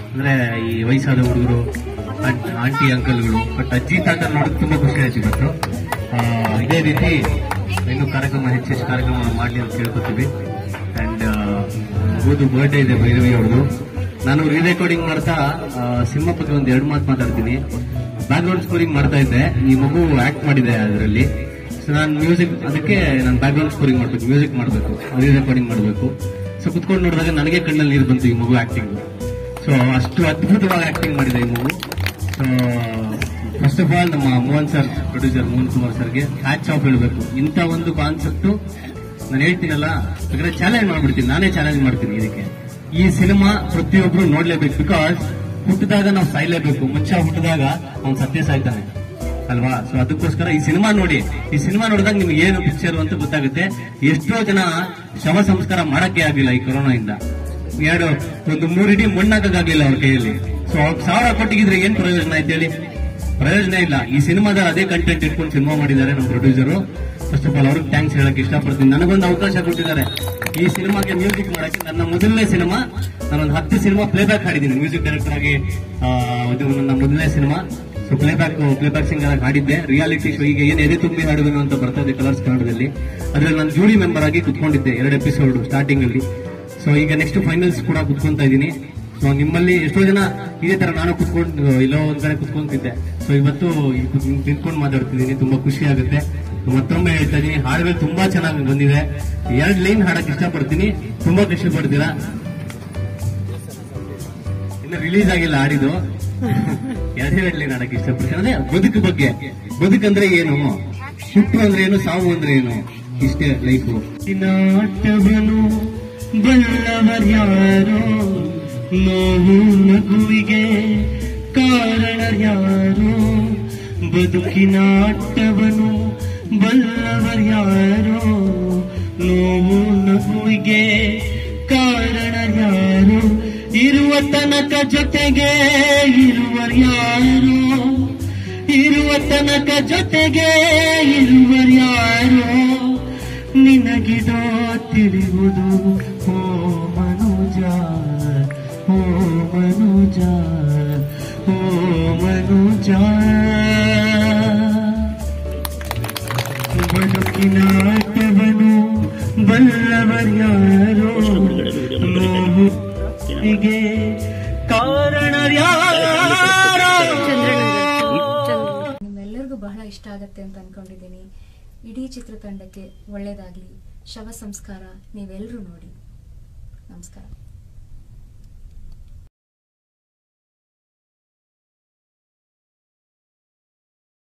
ಅಂದ್ರೆ ಈ ವಯಸ್ಸಾದ ಹುಡುಗರು ಆಂಟಿ ಅಂಕಲ್ಗಳು ಬಟ್ ಅಜ್ಜಿ ತಾತ ನೋಡೋಕೆ ತುಂಬಾ ಖುಷಿ ಆಯ್ತು ಇವತ್ತು ಆ, ಇದೇ ರೀತಿ ಇನ್ನು ಕಾರ್ಯಕ್ರಮ ಹೆಚ್ಚೆಚ್ಚು ಕಾರ್ಯಕ್ರಮ ಮಾಡಲಿ ಅಂತ ಕೇಳ್ಕೊತೀವಿ ಅಂಡ್ ಮಗುದು ಬರ್ಡೇ ಇದೆ ಭೈರವಿ ಅವ್ರದ್ದು ನಾನು ರೀ ರೆಕಾರ್ಡಿಂಗ್ ಮಾಡ್ತಾ ಆ, ಸಿನಿಮಾ ಬಗ್ಗೆ ಒಂದು ಎರಡು ಮಾತು ಮಾತಾಡ್ತೀನಿ ಬ್ಯಾಕ್ ಗ್ರೌಂಡ್ ಸ್ಕೋರಿಂಗ್ ಮಾಡ್ತಾ ಇದ್ದೆ ಈ ಮಗು ಆಕ್ಟ್ ಮಾಡಿದೆ ಅದರಲ್ಲಿ ಸೊ ನಾನು ಮ್ಯೂಸಿಕ್ ಅದಕ್ಕೆ ನಾನು ಬ್ಯಾಕ್ ಗ್ರೌಂಡ್ ಸ್ಕೋರಿಂಗ್ ಮಾಡ್ಬೇಕು ಮ್ಯೂಸಿಕ್ ಮಾಡಬೇಕು ರೀ ರೆಕಾರ್ಡಿಂಗ್ ಮಾಡಬೇಕು ಸೊ ಕುತ್ಕೊಂಡು ನೋಡಿದಾಗ ನನಗೆ ಕಣ್ಣಲ್ಲಿ ನೀರು ಬಂತು ಈ ಮಗು ಆಕ್ಟಿಂಗ್ ಸೊ ಅಷ್ಟು ಅದ್ಭುತವಾಗಿ ಆಕ್ಟಿಂಗ್ ಮಾಡಿದೆ ಈ ಮಗು ಸೊ ಫಸ್ಟ್ ಆಫ್ ಆಲ್ ನಮ್ಮ ಮೋಹನ್ ಸರ್ ಪ್ರೊಡ್ಯೂಸರ್ ಮೋಹನ್ ಕುಮಾರ್ ಸರ್ಗೆ ಹ್ಯಾಚ್ ಆಫ್ ಹೇಳಬೇಕು ಇಂಥ ಒಂದು ಕಾನ್ಸೆಪ್ಟ್ ನಾನು ಹೇಳ್ತೀನಲ್ಲ ಬೇಕಾದ್ರೆ ಚಾಲೆಂಜ್ ಮಾಡ್ಬಿಡ್ತೀನಿ ನಾನೇ ಚಾಲೆಂಜ್ ಮಾಡ್ತೀನಿ ಇದಕ್ಕೆ ಈ ಸಿನಿಮಾ ಪ್ರತಿಯೊಬ್ರು ನೋಡ್ಲೇಬೇಕು ಬಿಕಾಸ್ ಹುಟ್ಟಿದಾಗ ನಾವು ಸಾಯ್ಲೇಬೇಕು ಮನುಷ್ಯ ಹುಟ್ಟಿದಾಗ ಅವ್ನು ಸತ್ಯ ಸಾಯ್ತಾನೆ ಅಲ್ವಾ ಸೊ ಅದಕ್ಕೋಸ್ಕರ ಈ ಸಿನಿಮಾ ನೋಡಿ ಈ ಸಿನಿಮಾ ನೋಡಿದಾಗ ನಿಮ್ಗೆ ಏನು ಪಿಕ್ಚರ್ ಅಂತ ಗೊತ್ತಾಗುತ್ತೆ ಎಷ್ಟೋ ಜನ ಶವ ಸಂಸ್ಕಾರ ಮಾಡಕ್ಕೆ ಆಗಿಲ್ಲ ಈ ಕೊರೋನಾ ಇಂದ ಎರಡು ಒಂದು ಮೂರಿಡಿ ಮಣ್ಣಾಗಕ್ಕಾಗ್ಲಿಲ್ಲ ಅವ್ರ ಕೈಯಲ್ಲಿ ಸೊ ಅವ್ರು ಸಾವಿರ ಕೊಟ್ಟಿಗಿದ್ರೆ ಏನ್ ಪ್ರಯೋಜನ ಆಯ್ತು ಹೇಳಿ ಪ್ರಯೋಜನ ಇಲ್ಲ ಈ ಸಿನಿಮಾದ ಅದೇ ಕಂಟೆಂಟ್ ಇಟ್ಕೊಂಡು ಸಿನಿಮಾ ಮಾಡಿದ್ದಾರೆ ನಮ್ಮ ಪ್ರೊಡ್ಯೂಸರು ಫಸ್ಟ್ ಆಫ್ ಆಲ್ ಅವ್ರಿಗೆ ಥ್ಯಾಂಕ್ಸ್ ಹೇಳಕ್ ಇಷ್ಟಪಡ್ತೀನಿ ನನಗೊಂದು ಅವಕಾಶ ಕೊಟ್ಟಿದ್ದಾರೆ ಈ ಸಿನಿಮಾಗೆ ಮ್ಯೂಸಿಕ್ ಮಾಡಕ್ಕೆ ನನ್ನ ಮೊದಲನೇ ಸಿನಿಮಾ ನಾನೊಂದು ಹತ್ತು ಸಿನಿಮಾ ಪ್ಲೇಬ್ಯಾಕ್ ಹಾಡಿದ್ದೀನಿ ಮ್ಯೂಸಿಕ್ ಡೈರೆಕ್ಟರ್ ಆಗಿ ಆ, ಇದು ನನ್ನ ಮೊದಲನೇ cinema so playback playback singer ಆಗಿ ಹಾಡಿದ್ದೆ ರಿಯಾಲಿಟಿ ಶೋ ಈಗ ಏನ್ ಎದೆ ತುಂಬಿ ಹಾಡುವೆನು ಅಂತ ಬರ್ತಾ ಇದೆ ಕಲರ್ಸ್ ಕನ್ನಡದಲ್ಲಿ ಅದ್ರಲ್ಲಿ ನಾನು ಜೂಡಿ ಮೆಂಬರ್ ಆಗಿ ಕುತ್ಕೊಂಡಿದ್ದೆ ಎರಡು ಎಪಿಸೋಡ್ ಸ್ಟಾರ್ಟಿಂಗ್ ಅಲ್ಲಿ ಸೊ ಈಗ ನೆಕ್ಸ್ಟ್ ಫೈನಲ್ಸ್ ಕೂಡ ಕುತ್ಕೊಂತಾ ಇದ್ದೀನಿ ಸೊ ನಿಮ್ಮಲ್ಲಿ ಎಷ್ಟೋ ಜನ ಇದೇ ತರ ನಾನು ಕುತ್ಕೊಂಡು ಎಲ್ಲೋ ಒಂದ್ ಕಡೆ ಕುತ್ಕೊಂತಿದ್ದೆ ಸೊ ಇವತ್ತು ಇಲ್ಲಿ ಕುತ್- ನಿಂತ್ಕೊಂಡು ಮಾತಾಡ್ತಿದ್ದೀನಿ ತುಂಬಾ ಖುಷಿ ಆಗುತ್ತೆ ಮತ್ತೊಮ್ಮೆ ಹೇಳ್ತಾ ಇದೀನಿ ಹಾಡುಗಳು ತುಂಬಾ ಚೆನ್ನಾಗಿ ಬಂದಿದೆ ಎರಡ್ ಲೈನ್ ಹಾಡಕ್ ಇಷ್ಟಪಡ್ತೀನಿ ತುಂಬಾ ಖುಷಿ ಪಡ್ತೀರಾ ಇನ್ನು ರಿಲೀಸ್ ಆಗಿಲ್ಲ ಹಾಡಿದು ಎರಡೆರಡು ಲೈನ್ ಹಾಡಕ್ ಇಷ್ಟಪಡ್ತೀನಿ ಅದೇ ಬದುಕು ಬಗ್ಗೆ ಬದುಕಂದ್ರೆ ಏನು ಹುಟ್ಟು ಅಂದ್ರೆ ಏನು ಸಾವು ಅಂದ್ರೆ ಏನು ಇಷ್ಟೇ ಲೈಫು ನಾಟವನು ಬಲ್ಲವರ್ಯಾರೋ ನೋವು ನಗುವಿಗೆ ಕಾರಣರ್ಯಾರೋ ಬದುಕಿನಾಟವನು ಬಲ್ಲವರ್ಯಾರೋ ನೋವು ನಗುವಿಗೆ ಕಾರಣರ್ಯಾರೋ ಇರುವ ತನಕ ಜೊತೆಗೆ ಇರುವರ್ಯಾರೋ ಇರುವ ತನಕ ಜೊತೆಗೆ ಇರುವರ್ಯಾರೋ ನಿನಗಿದೋ ತಿಳಿಯುವುದು ಓ ಮನುಜ ಓ ಮನುಜ ಓ ಮನುಜ ಬದುಕಿನಾಟವನು ಬಲ್ಲವರ್ಯಾರೋ ನೋವು ಹೀಗೆ ಕಾರಣರ್ಯಾರೋ ನಿಮ್ಮೆಲ್ಲರಿಗೂ ಬಹಳ ಇಷ್ಟ ಆಗತ್ತೆ ಅಂತ ಅನ್ಕೊಂಡಿದ್ದೀನಿ ಇಡೀ ಚಿತ್ರತಂಡಕ್ಕೆ ಒಳ್ಳೇದಾಗ್ಲಿ ಶವ ಸಂಸ್ಕಾರ ನೀವೆಲ್ಲರೂ ನೋಡಿ ನಮಸ್ಕಾರ